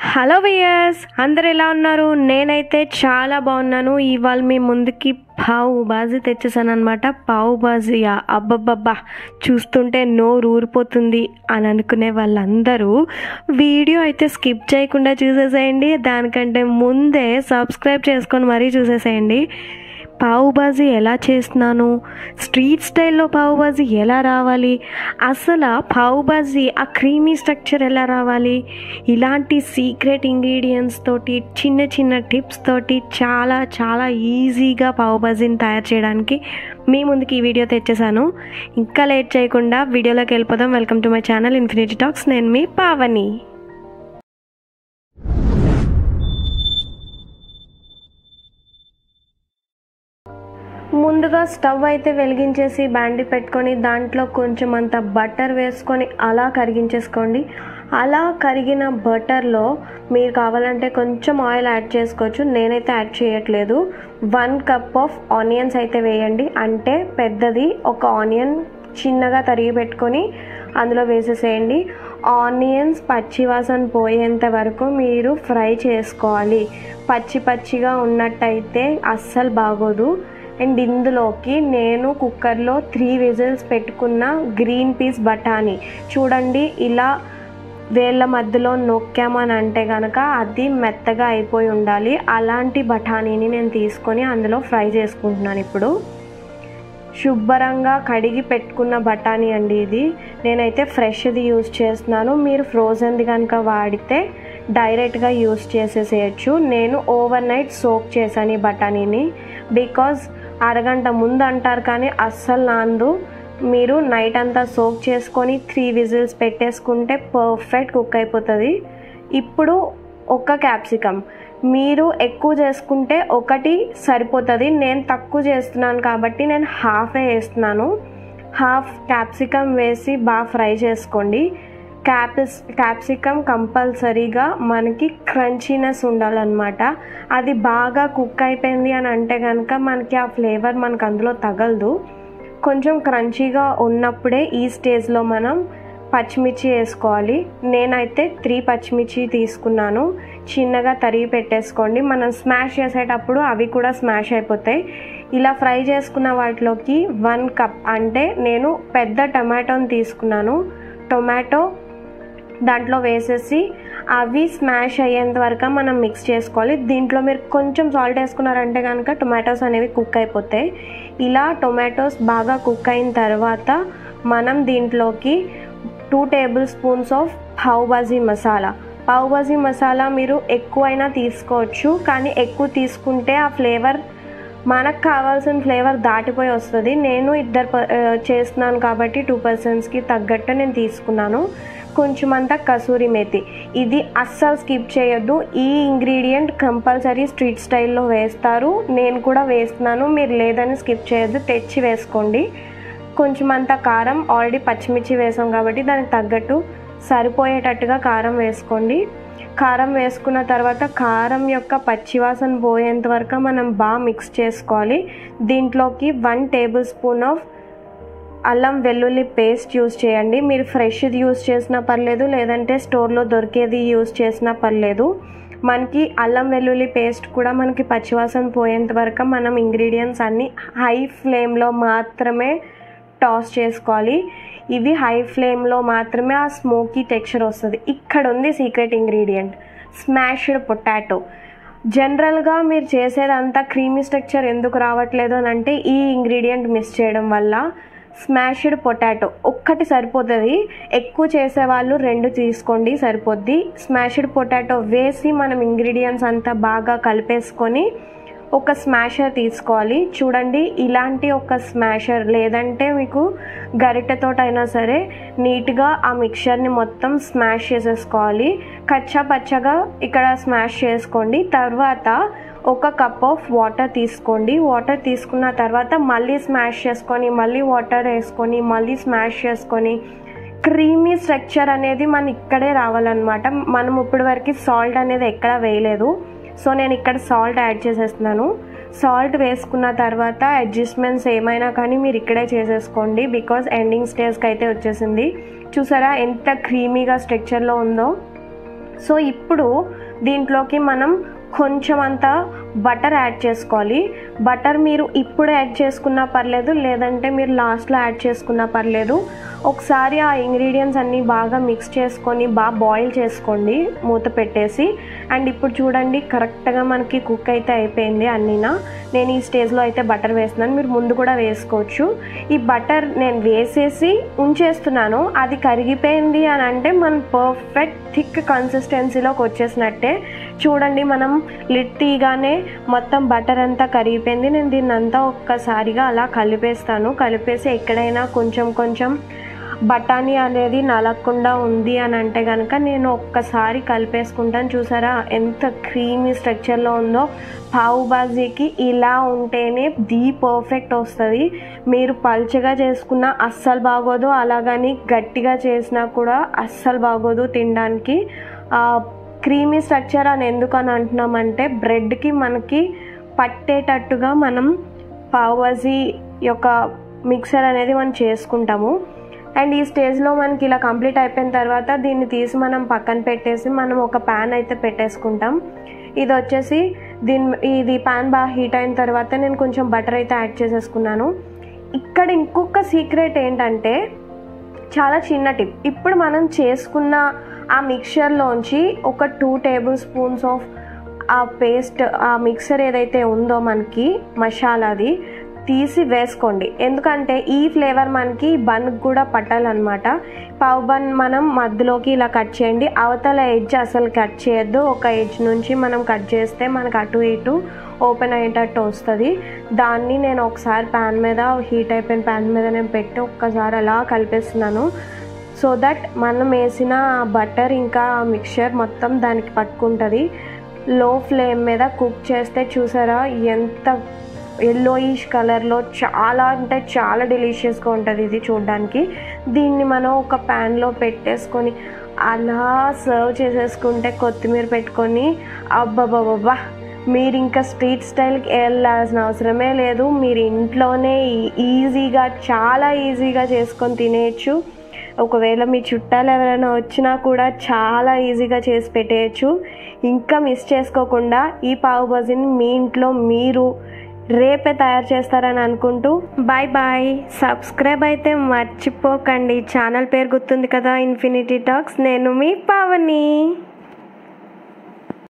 hello viewers అందరు ఎలా ఉన్నారు నేనైతే చాలా బాగున్నాను ఇవాళ మీ ముందుకి పావు బాజీ తెచ్చేసాను అనమాట పావు బాజీయా అబ్బబ్బబ్బా చూస్తుంటే నోరు ఊరిపోతుంది అని అనుకునే వాళ్ళందరూ వీడియో అయితే స్కిప్ చేయకుండా చూసేసేయండి దానికంటే ముందే సబ్స్క్రైబ్ చేసుకొని మరీ చూసేసేయండి పావు బాజీ ఎలా చేస్తున్నాను స్ట్రీట్ స్టైల్లో పావు బాజీ ఎలా రావాలి అసలు ఆ పావు బాజీ ఆ క్రీమీ స్ట్రక్చర్ ఎలా రావాలి ఇలాంటి సీక్రెట్ ఇంగ్రీడియంట్స్ తోటి చిన్న చిన్న టిప్స్ తోటి చాలా చాలా ఈజీగా పావు బాజీని తయారు చేయడానికి మీ ముందుకి ఈ వీడియో తెచ్చేసాను ఇంకా లేట్ చేయకుండా వీడియోలోకి వెళ్ళిపోదాం welcome to my channel infinity talks నేను మీ పావని ముందుగా స్టవ్ అయితే వెలిగించేసి బ్యాండి పెట్టుకొని దాంట్లో కొంచెం అంత బటర్ వేసుకొని అలా కరిగించేసుకోండి అలా కరిగిన బటర్లో మీరు కావాలంటే కొంచెం ఆయిల్ యాడ్ చేసుకోవచ్చు నేనైతే యాడ్ చేయట్లేదు వన్ కప్ ఆఫ్ ఆనియన్స్ అయితే వేయండి అంటే పెద్దది ఒక ఆనియన్ చిన్నగా తరిగి పెట్టుకొని అందులో వేసేసేయండి ఆనియన్స్ పచ్చివాసన పోయేంత వరకు మీరు ఫ్రై చేసుకోవాలి పచ్చి పచ్చిగా ఉన్నట్టయితే అస్సలు బాగోదు అండ్ ఇందులోకి నేను కుక్కర్లో త్రీ విజిల్స్ పెట్టుకున్న గ్రీన్ పీస్ బఠానీ చూడండి ఇలా వేళ్ళ మధ్యలో నొక్కామని అంటే కనుక అది మెత్తగా అయిపోయి ఉండాలి అలాంటి బఠానీని నేను తీసుకొని అందులో ఫ్రై చేసుకుంటున్నాను ఇప్పుడు శుభ్రంగా కడిగి పెట్టుకున్న బఠానీ అండి ఇది నేనైతే ఫ్రెష్ది యూజ్ చేస్తున్నాను మీరు ఫ్రోజన్ది కనుక వాడితే డైరెక్ట్గా యూజ్ చేసేసేయచ్చు నేను ఓవర్ నైట్ సోక్ చేశాను ఈ బఠానీని బికాజ్ అరగంట ముందు అంటారు కానీ అస్సలు నాందు మీరు నైట్ అంతా సోక్ చేసుకొని త్రీ విజిల్స్ పెట్టేసుకుంటే పర్ఫెక్ట్ కుక్ అయిపోతుంది ఇప్పుడు ఒక క్యాప్సికమ్ మీరు ఎక్కువ చేసుకుంటే ఒకటి సరిపోతుంది నేను తక్కువ చేస్తున్నాను కాబట్టి నేను హాఫే వేస్తున్నాను హాఫ్ క్యాప్సికమ్ వేసి బాగా ఫ్రై చేసుకోండి క్యాప్స్ క్యాప్సికమ్ కంపల్సరీగా మనకి క్రంచీనెస్ ఉండాలన్నమాట అది బాగా కుక్ అయిపోయింది అని అంటే కనుక మనకి ఆ ఫ్లేవర్ మనకు అందులో తగలదు కొంచెం క్రంచీగా ఉన్నప్పుడే ఈ స్టేజ్లో మనం పచ్చిమిర్చి వేసుకోవాలి నేనైతే త్రీ పచ్చిమిర్చి తీసుకున్నాను చిన్నగా తరిగి పెట్టేసుకోండి మనం స్మాష్ చేసేటప్పుడు అవి కూడా స్మాష్ అయిపోతాయి ఇలా ఫ్రై చేసుకున్న వాటిలోకి వన్ కప్ అంటే నేను పెద్ద టమాటోని తీసుకున్నాను టొమాటో దాంట్లో వేసేసి అవి స్మాష్ అయ్యేంత వరకు మనం మిక్స్ చేసుకోవాలి దీంట్లో మీరు కొంచెం సాల్ట్ వేసుకున్నారంటే కనుక టొమాటోస్ అనేవి కుక్ అయిపోతాయి ఇలా టొమాటోస్ బాగా కుక్ అయిన తర్వాత మనం దీంట్లోకి two tablespoons of pav bhaji masala pav bhaji masala మీరు ఎక్కువైనా తీసుకోవచ్చు కానీ ఎక్కువ తీసుకుంటే ఆ ఫ్లేవర్ మనకు కావాల్సిన ఫ్లేవర్ దాటిపోయి వస్తుంది నేను ఇద్దరు చేస్తున్నాను కాబట్టి టూ పర్సన్స్కి తగ్గట్టు నేను తీసుకున్నాను కొంచెం అంతా కసూరి మేతి ఇది అస్సలు స్కిప్ చేయొద్దు ఈ ఇంగ్రీడియంట్ కంపల్సరీ స్ట్రీట్ స్టైల్లో వేస్తారు నేను కూడా వేస్తున్నాను మీరు లేదని స్కిప్ చేయొద్దు తెచ్చి వేసుకోండి కొంచెం అంత కారం ఆల్రెడీ పచ్చిమిర్చి వేసాం కాబట్టి దానికి తగ్గట్టు సరిపోయేటట్టుగా కారం వేసుకోండి కారం వేసుకున్న తర్వాత కారం యొక్క పచ్చివాసన పోయేంత వరకు మనం బాగా మిక్స్ చేసుకోవాలి దీంట్లోకి వన్ టేబుల్ స్పూన్ ఆఫ్ అల్లం వెల్లుల్లి పేస్ట్ యూస్ చేయండి మీరు ఫ్రెష్ది యూస్ చేసినా పర్లేదు లేదంటే స్టోర్లో దొరికేది యూస్ చేసినా పర్లేదు మనకి అల్లం వెల్లుల్లి పేస్ట్ కూడా మనకి పచ్చివాసన పోయేంత వరకు మనం ఇంగ్రీడియంట్స్ అన్నీ హై ఫ్లేమ్లో మాత్రమే టాస్ చేసుకోవాలి ఇవి హై ఫ్లేమ్లో మాత్రమే ఆ స్మోకీ టెక్స్చర్ వస్తుంది ఇక్కడ ఉంది సీక్రెట్ ఇంగ్రీడియంట్ స్మాష్డ్ పొటాటో జనరల్గా మీరు చేసేదంతా క్రీమీ స్ట్రక్చర్ ఎందుకు రావట్లేదు అని అంటే ఈ ఇంగ్రీడియంట్ మిస్ చేయడం వల్ల స్మాష్డ్ పొటాటో ఒక్కటి సరిపోతుంది ఎక్కువ చేసేవాళ్ళు రెండు తీసుకోండి సరిపోద్ది స్మాష్డ్ పొటాటో వేసి మనం ఇంగ్రీడియంట్స్ అంతా బాగా కలిపేసుకొని ఒక స్మాషర్ తీసుకోవాలి చూడండి ఇలాంటి ఒక స్మాషర్ లేదంటే మీకు గరిటెతోటైనా సరే నీట్గా ఆ మిక్చర్ని మొత్తం స్మాష్ చేసేసుకోవాలి కచ్చా పచ్చగా ఇక్కడ స్మాష్ చేసుకోండి తర్వాత ఒక కప్ ఆఫ్ వాటర్ తీసుకోండి వాటర్ తీసుకున్న తర్వాత మళ్ళీ స్మాష్ చేసుకొని మళ్ళీ వాటర్ వేసుకొని మళ్ళీ స్మాష్ చేసుకొని క్రీమీ స్ట్రక్చర్ అనేది మన ఇక్కడే రావాలన్నమాట మనం ఇప్పటి వరకు సాల్ట్ అనేది ఎక్కడ వేయలేదు సో నేను ఇక్కడ సాల్ట్ యాడ్ చేసేస్తున్నాను సాల్ట్ వేసుకున్న తర్వాత అడ్జస్ట్మెంట్స్ ఏమైనా కానీ మీరు ఇక్కడే చేసేసుకోండి బికాజ్ ఎండింగ్ స్టేజ్కి అయితే వచ్చేసింది చూసారా ఎంత క్రీమీగా స్ట్రక్చర్లో ఉందో సో ఇప్పుడు దీంట్లోకి మనం కొంచెం అంత బటర్ యాడ్ చేసుకోవాలి బటర్ మీరు ఇప్పుడు యాడ్ చేసుకున్నా పర్లేదు లేదంటే మీరు లాస్ట్లో యాడ్ చేసుకున్నా పర్లేదు ఒకసారి ఆ ఇంగ్రీడియంట్స్ అన్నీ బాగా మిక్స్ చేసుకొని బాగా బాయిల్ చేసుకోండి మూత పెట్టేసి అండ్ ఇప్పుడు చూడండి కరెక్ట్గా మనకి కుక్ అయితే అయిపోయింది అన్నీనా నేను ఈ స్టేజ్లో అయితే బటర్ వేస్తున్నాను మీరు ముందు కూడా వేసుకోవచ్చు ఈ బటర్ నేను వేసేసి ఉంచేస్తున్నాను అది కరిగిపోయింది అని అంటే మనం పర్ఫెక్ట్ థిక్ కన్సిస్టెన్సీలోకి వచ్చేసినట్టే చూడండి మనం లిడ్ తీయగానే మొత్తం బటర్ అంతా కరిగిపోయింది నేను దీన్ని అంతా ఒక్కసారిగా అలా కలిపేస్తాను కలిపేసి ఎక్కడైనా కొంచెం కొంచెం బఠానీ అనేది నలగకుండా ఉంది అని అంటే కనుక నేను ఒక్కసారి కలిపేసుకుంటాను చూసారా ఎంత క్రీమీ స్ట్రక్చర్లో ఉందో పావు బాజీకి ఇలా ఉంటేనే ది పర్ఫెక్ట్ వస్తుంది మీరు పల్చగా చేసుకున్న అస్సలు బాగోదు అలాగని గట్టిగా చేసినా కూడా అస్సలు బాగోదు తినడానికి క్రీమీ స్ట్రక్చర్ అని ఎందుకు అని అంటున్నామంటే బ్రెడ్కి మనకి పట్టేటట్టుగా మనం పావుబాజీ యొక్క మిక్సర్ అనేది మనం చేసుకుంటాము అండ్ ఈ స్టేజ్లో మనకి ఇలా కంప్లీట్ అయిపోయిన తర్వాత దీన్ని తీసి మనం పక్కన పెట్టేసి మనం ఒక ప్యాన్ అయితే పెట్టేసుకుంటాం ఇది వచ్చేసి దీని ఇది ప్యాన్ బాగా హీట్ అయిన తర్వాత నేను కొంచెం బటర్ అయితే యాడ్ చేసేసుకున్నాను ఇక్కడ ఇంకొక సీక్రెట్ ఏంటంటే చాలా చిన్న టిప్ ఇప్పుడు మనం చేసుకున్న ఆ మిక్చర్లోంచి ఒక టూ టేబుల్ స్పూన్స్ ఆఫ్ ఆ పేస్ట్ ఆ మిక్సర్ ఏదైతే ఉందో మనకి మసాలాది తీసి వేసుకోండి ఎందుకంటే ఈ ఫ్లేవర్ మనకి బన్కి కూడా పట్టాలన్నమాట పావు బన్ మనం మధ్యలోకి ఇలా కట్ చేయండి అవతల ఎడ్జ్ అసలు కట్ చేయొద్దు ఒక ఎడ్జ్ నుంచి మనం కట్ చేస్తే మనకు అటు ఇటు ఓపెన్ అయ్యేటట్టు వస్తుంది దాన్ని నేను ఒకసారి ప్యాన్ మీద హీట్ అయిపోయిన ప్యాన్ మీద నేను పెట్టి ఒక్కసారి అలా కలిపేస్తున్నాను సో దట్ మనం వేసిన బటర్ ఇంకా మిక్చర్ మొత్తం దానికి పట్టుకుంటుంది లో ఫ్లేమ్ మీద కుక్ చేస్తే చూసారా ఎంత ఎల్లోయిష్ కలర్లో చాలా అంటే చాలా డెలిషియస్గా ఉంటుంది ఇది చూడడానికి దీన్ని మనం ఒక ప్యాన్లో పెట్టేసుకొని అలా సర్వ్ చేసేసుకుంటే కొత్తిమీర పెట్టుకొని అబ్బబ్బబ్బా మీరు ఇంకా స్ట్రీట్ స్టైల్కి వెళ్ళాల్సిన అవసరమే లేదు మీరు ఇంట్లోనే ఈజీగా చాలా ఈజీగా చేసుకొని తినేయచ్చు ఒకవేళ మీ చుట్టాలు ఎవరైనా వచ్చినా కూడా చాలా ఈజీగా చేసి పెట్టేయచ్చు ఇంకా మిస్ చేసుకోకుండా ఈ పావు బజిని మీ ఇంట్లో మీరు రేపే తయారు చేస్తారని అనుకుంటూ బాయ్ బాయ్ సబ్స్క్రైబ్ అయితే మర్చిపోకండి ఛానల్ పేరు గుర్తుంది కదా ఇన్ఫినిటీ టాక్స్ నేను మీ పావని